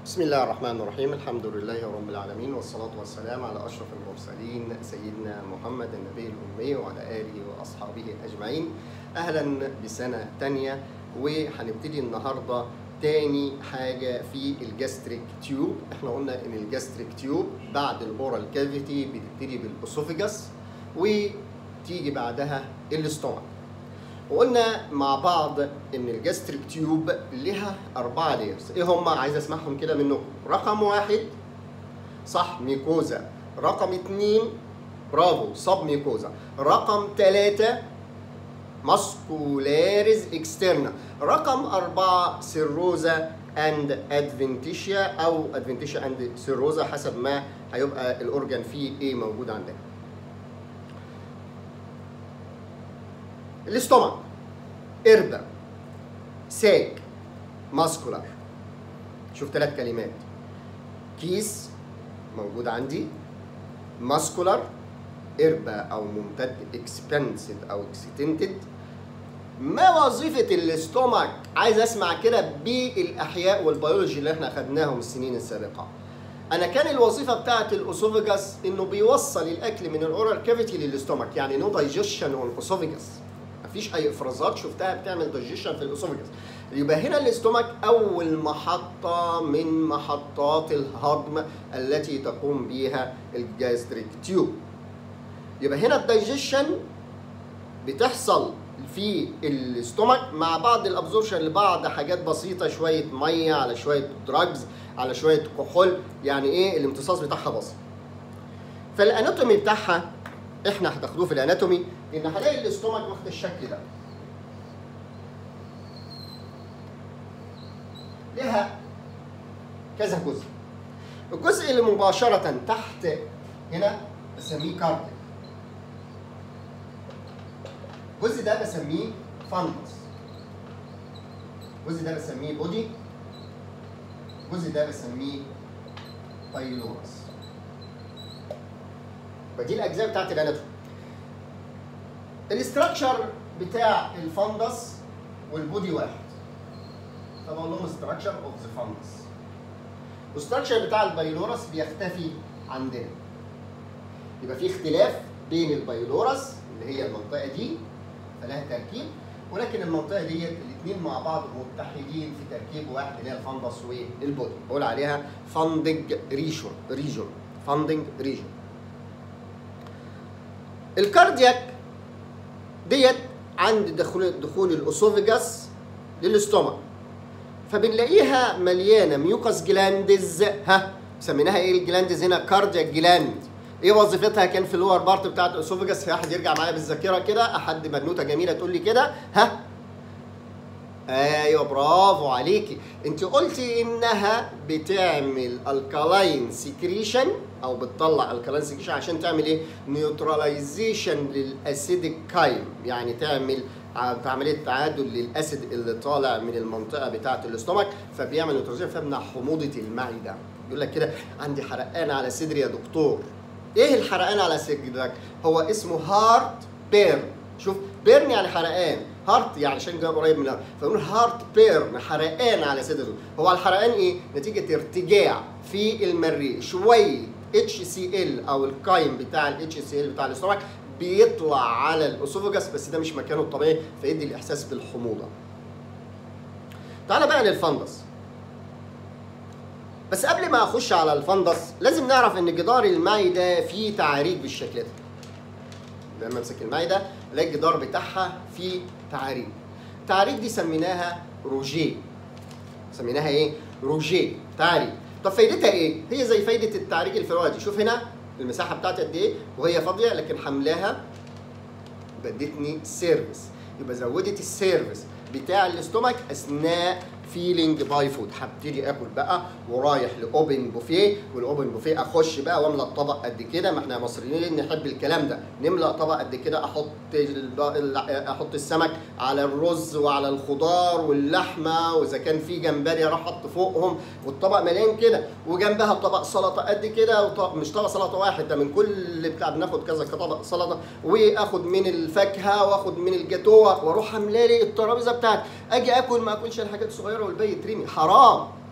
بسم الله الرحمن الرحيم الحمد لله رب العالمين والصلاة والسلام على أشرف المرسلين سيدنا محمد النبي الأمي وعلى آله وأصحابه أجمعين أهلا بسنة تانية وهنبتدي النهاردة تاني حاجة في الجاستريك تيوب احنا قلنا ان الجاستريك تيوب بعد الاورال كافيتي بتبتدي بالاسوفيجاس وتيجي بعدها الاستومك وقلنا مع بعض ان الجاستريك تيوب لها اربعه ليرز ايه هم عايز اسمعهم كده منكم رقم واحد صح ميكوزا رقم اتنين برافو صب ميكوزا رقم ثلاثة ماسكولاريز اكسترنا رقم أربعة سيروزا اند ادفنتيشيا او ادفنتيشيا اند سيروزا حسب ما هيبقى الاورجان فيه ايه موجود عندنا الاستومك إربا ساك ماسكولار شوف ثلاث كلمات كيس موجود عندي ماسكولار إربا أو ممتد اكسبنسد أو اكستنتد ما وظيفة الاستومك عايز اسمع كده بالأحياء والبيولوجي اللي احنا أخدناهم السنين السابقة انا كان الوظيفه بتاعت الاسوفيجاس انه بيوصل الاكل من الاورال كافيتي للاستومك يعني نو دايجيشن اون اسوفيجاس مفيش اي افرازات شفتها بتعمل دايجيشن في الاسوفيجاس يبقى هنا الاستومك اول محطه من محطات الهضم التي تقوم بها الجاستريك تيوب يبقى هنا الدايجيشن بتحصل في الاستومك مع بعض الابزورشن لبعض حاجات بسيطه شويه ميه على شويه دراجز على شويه كحول يعني ايه الامتصاص بتاعها بسيط فالاناتومي بتاعها احنا هتاخدوه في الاناتومي ان هلاقي الاستومك واخد الشكل ده لها كذا جزء الجزء اللي مباشرة تحت هنا بسميه كارديك الجزء ده بسميه فانبس الجزء ده بسميه بودي الجزء ده بسميه بايلورس فدي الاجزاء بتاعت الاناتومي الاستراكشر بتاع الفندس والبودي واحد فبقول لهم استراكشر اوف ذا فندس والاستراكشر بتاع البايلورس بيختفي عندنا يبقى في اختلاف بين البايلورس اللي هي المنطقه دي فلها تركيب ولكن المنطقه ديت الاثنين مع بعض متحدين في تركيب واحد اللي هي الفندس والبودي بقول عليها فاندنج ريجون ريجون فاندنج ريجون الكاردياك ديت عند دخول دخول الاسوفيجاس للاستومك فبنلاقيها مليانه ميوكاس جلاندز ها سميناها ايه الجلاندز هنا كاردياك جلاند ايه وظيفتها كان في اللور بارت بتاعت الاسوفيجاس في واحد يرجع معايا بالذاكره كده احد بنوته جميله تقول لي كده ها ايوه برافو عليكي انت قلتي انها بتعمل الكالاين سكريشن او بتطلع الكالاين سكريشن عشان تعمل ايه نيوتراليزيشن للاسيدك كايم يعني تعمل عمليه تعادل للاسيد اللي طالع من المنطقه بتاعه الاستومك فبيعمل نيوتراليزيشن فيمنع حموضه المعده يقول لك كده عندي حرقان على صدري يا دكتور ايه الحرقان على صدرك هو اسمه هارت بيرن شوف بيرن يعني حرقان هارت يعني عشان جاي قريب من الهارت فنقول هارت بيرن حرقان على صدره هو الحرقان ايه نتيجه ارتجاع في المريء شويه اتش سي ال او القايم بتاع الاتش سي ال بتاع الاستومك بيطلع على الاسوفجاس بس ده مش مكانه الطبيعي فيدي الاحساس بالحموضه تعال بقى للفندس بس قبل ما اخش على الفندس لازم نعرف ان جدار المعده فيه تعاريج بالشكل ده لما امسك المعده الاقي الجدار بتاعها فيه تعاريج التعاريج دي سميناها روجيه سميناها ايه روجيه تعاريج طب فايدتها ايه هي زي فايده التعريج الفروادي شوف هنا المساحه بتاعتي قد ايه وهي فاضيه لكن حملاها بدتني سيرفيس يبقى زودت السيرفيس بتاع الاستومك اثناء فيلينج باي فود هبتدي اكل بقى ورايح لاوبن بوفيه والاوبن بوفيه اخش بقى واملى الطبق قد كده ما احنا مصريين نحب الكلام ده نملى طبق قد كده احط احط السمك على الرز وعلى الخضار واللحمه واذا كان في جمبري اروح احط فوقهم والطبق مليان كده وجنبها طبق سلطه قد كده وطبق مش طبق سلطه واحد ده من كل بتاع بناخد كذا طبق سلطه واخد من الفاكهه واخد من الجاتوه واروح املالي الترابيزه بتاعتي اجي اكل ما اكلش الحاجات الصغيره والباقي يترمي حرام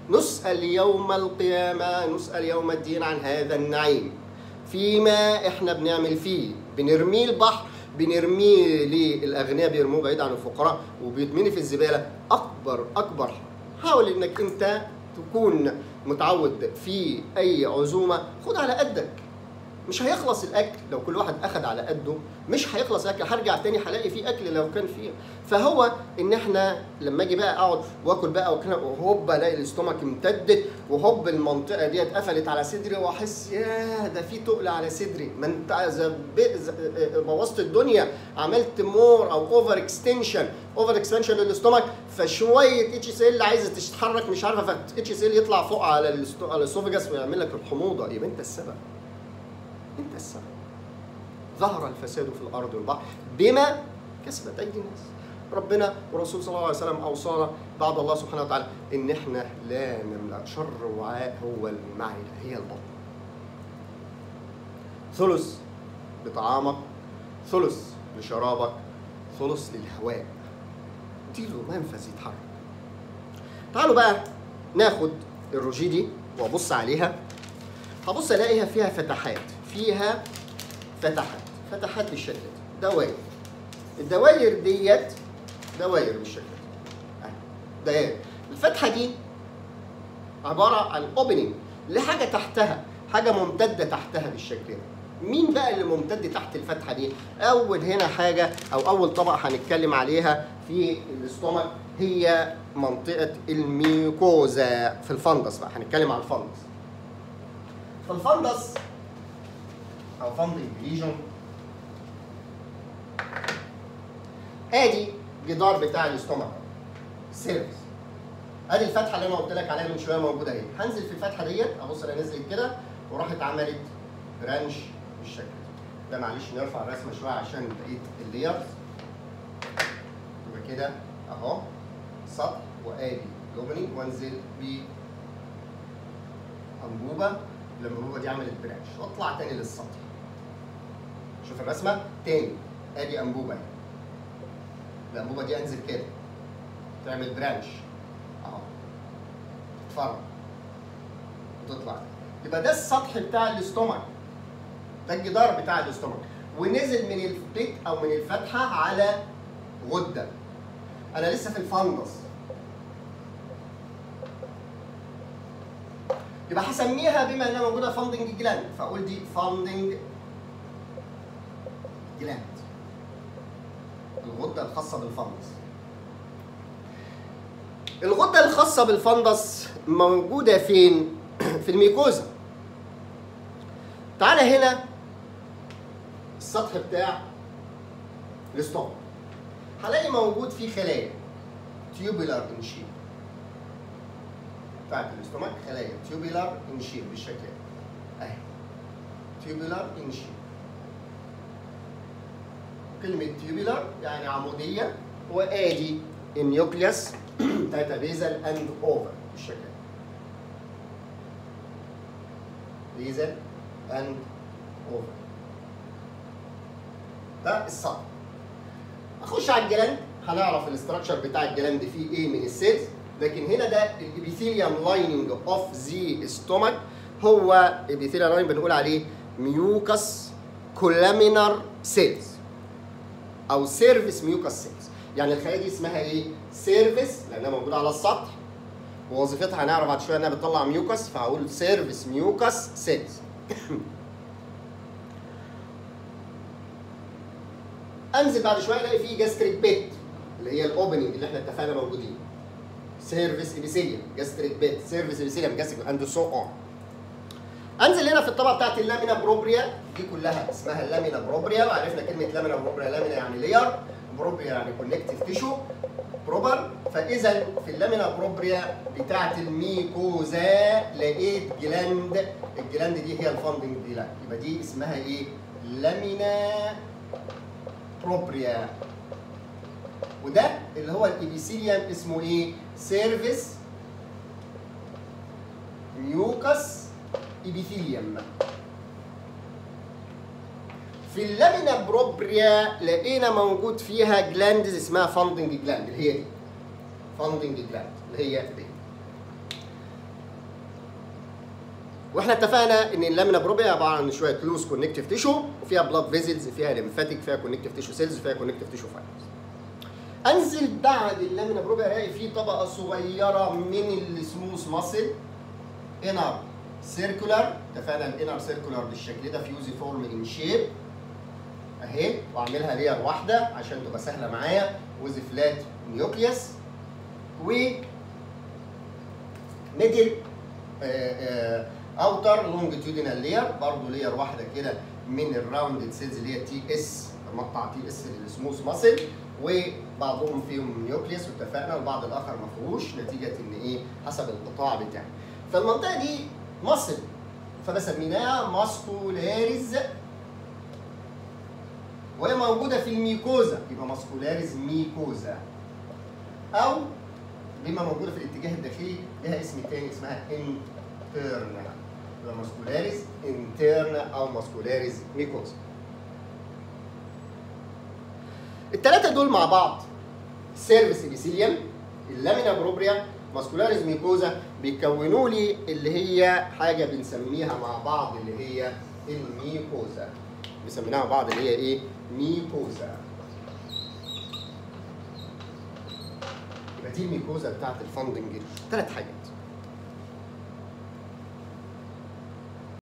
نسأل يوم القيامة نسأل يوم الدين عن هذا النعيم فيما احنا بنعمل فيه بنرميه البحر بنرميه للاغنياء بيرموه بعيد عن الفقراء وبيتمني في الزباله اكبر اكبر حاول انك انت تكون متعود في اي عزومه خد على قدك مش هيخلص الاكل لو كل واحد اخد على قده مش هيخلص اكل هرجع تاني هلاقي فيه اكل لو كان فيه فهو ان احنا لما اجي بقى اقعد واكل بقى وكده وهوب الاقي الاستومك امتدت وهوب المنطقه دي اتقفلت على صدري واحس ياه ده في تقل على صدري ما انت زب- ز- بوظت الدنيا عملت مور او اوفر اكستنشن اوفر اكستنشن للاستومك فشويه اتش سي ال عايزه تتحرك مش عارفه فاتش سي ال يطلع فوق على الاستو- على الاسوفجاس ويعمل لك الحموضه يبقى انت السبب انت السبب ظهر الفساد في الارض والبحر بما كسبت ايدي الناس ربنا ورسول صلى الله عليه وسلم اوصانا بعد الله سبحانه وتعالى ان احنا لا نملا شر وعاء هو المعده هي البطن ثلث لطعامك ثلث لشرابك ثلث للهواء اديله منفذ يتحرك تعالوا بقى ناخد الروجي دي وابص عليها هبص الاقيها فيها فتحات فيها فتحات فتحات بالشكل ده دوائر الدوائر ديت دوائر بالشكل ده أهي، دوائر الفتحه دي عباره عن اوبننج لحاجه تحتها حاجه ممتده تحتها بالشكل ده مين بقى اللي ممتد تحت الفتحه دي اول هنا حاجه او اول طبقه هنتكلم عليها في الاستومك هي منطقه الميوكوزا في الفندس بقى هنتكلم على الفندس فالفندس او فندق ليجن ادي جدار بتاع الاستومك سيرفس ادي الفتحه اللي انا قلت لك عليها من شويه موجوده اهي هنزل في الفتحه ديت ابص انا نزلت كده وراحت عملت برانش بالشكل ده ده معلش نرفع الرسمه شويه عشان بقيه الليرز يبقى كده اهو سطح وادي الاوبننج وانزل ب انبوبه الانبوبه دي عملت برانش واطلع تاني للسطح شوف الرسمه تاني ادي انبوبه اهي الانبوبه دي انزل كده تعمل برانش اهو تتفرج وتطلع يبقى ده السطح بتاع الاستومك ده الجدار بتاع الاستومك ونزل من البيت او من الفتحه على غده انا لسه في الفندس يبقى هسميها بما انها موجوده فاندنج جلاند فاقول دي فاندنج جلاند الغده الخاصه بالفندس الغده الخاصه بالفندس موجوده فين في الميكوزا تعالى هنا السطح بتاع الاستومك هلاقي موجود فيه خلايا تيوبولار ان شيب بتاعت الاستومك خلايا تيوبولار ان شيب بالشكل ده اهي تيوبولار ان شيب كلمة تيوبولار يعني عمودية وادي النيوكليوس بتاعتها بيزل اند اوفر بالشكل ده بيزل اند اوفر ده السطح اخش على الجلاند هنعرف الاستراكشر بتاع الجلاند فيه ايه من السيلز لكن هنا ده الابيثيليوم لايننج اوف ذا ستومك هو ابيثيليوم لايننج بنقول عليه ميوكس كولامينار سيلز او سيرفيس ميوكس سيلز يعني الخلايا دي اسمها ايه سيرفيس لانها موجوده على السطح ووظيفتها هنعرف بعد شويه انها بتطلع ميوكس فهقول سيرفيس ميوكس سيلز انزل بعد شويه الاقي فيه جاستريك بيت اللي هي الاوبننج اللي احنا اتفقنا موجودين سيرفيس ابيثيليوم جاستريك بيت سيرفيس ابيثيليوم جاستريك اند سو اون انزل هنا في الطبقه بتاعت اللامينا بروبريا دي كلها اسمها اللامينا بروبريا وعرفنا كلمه لامينا بروبريا لامينا يعني لير بروبريا يعني كونكتيف تيشو بروبر فاذا في اللامينا بروبريا بتاعت الميكوزا لقيت جلاند الجلاند دي هي الفاندنج جلاند يبقى دي اسمها ايه؟ لامينا بروبريا وده اللي هو الابيثيليوم اسمه ايه؟ سيرفيس ميوكس ابيثيليوم في اللامينا بروبريا لقينا موجود فيها جلاندز اسمها فاندنج جلاند اللي هي دي فاندنج جلاند اللي هي دي واحنا اتفقنا ان اللامينا بروبيا عباره عن شويه لوز كونكتيف تيشو وفيها بلاد فيزلز فيها ليمفاتيك فيها كونكتيف تيشو سيلز فيها كونكتيف تيشو فايبرز انزل بعد اللامينا بروبيا الاقي فيه طبقه صغيره من السموث ماسل انر سيركولار اتفقنا الانر سيركولار بالشكل ده فيوزي فورم ان شيب اهي واعملها لير واحده عشان تبقى سهله معايا ويز فلات نيوكليوس و ميدل اوتر لونجيتيودينال لير برضه لير واحده كده من الراوندد سيلز اللي هي تي اس مقطع تي اس للسموث ماسل وبعضهم فيهم نيوكليوس واتفقنا والبعض الاخر ما فيهوش نتيجه ان ايه حسب القطاع بتاعي فالمنطقه دي ماسل فبسميناها ماسكولاريز وهي موجوده في الميكوزا يبقى ماسكولاريز ميكوزا او بما موجوده في الاتجاه الداخلي لها اسم تاني اسمها انترنا يبقى ماسكولاريز انترنا او ماسكولاريز ميكوزا الثلاثه دول مع بعض سيرفيس ابيثيليوم اللامينا بروبريا ماسكولاريز ميكوزا بيكونوا لي اللي هي حاجه بنسميها مع بعض اللي هي الميكوزا بنسميها مع بعض اللي هي ايه ميكوزا يبقى دي الميكوزا بتاعت الفاندنج ثلاث حاجات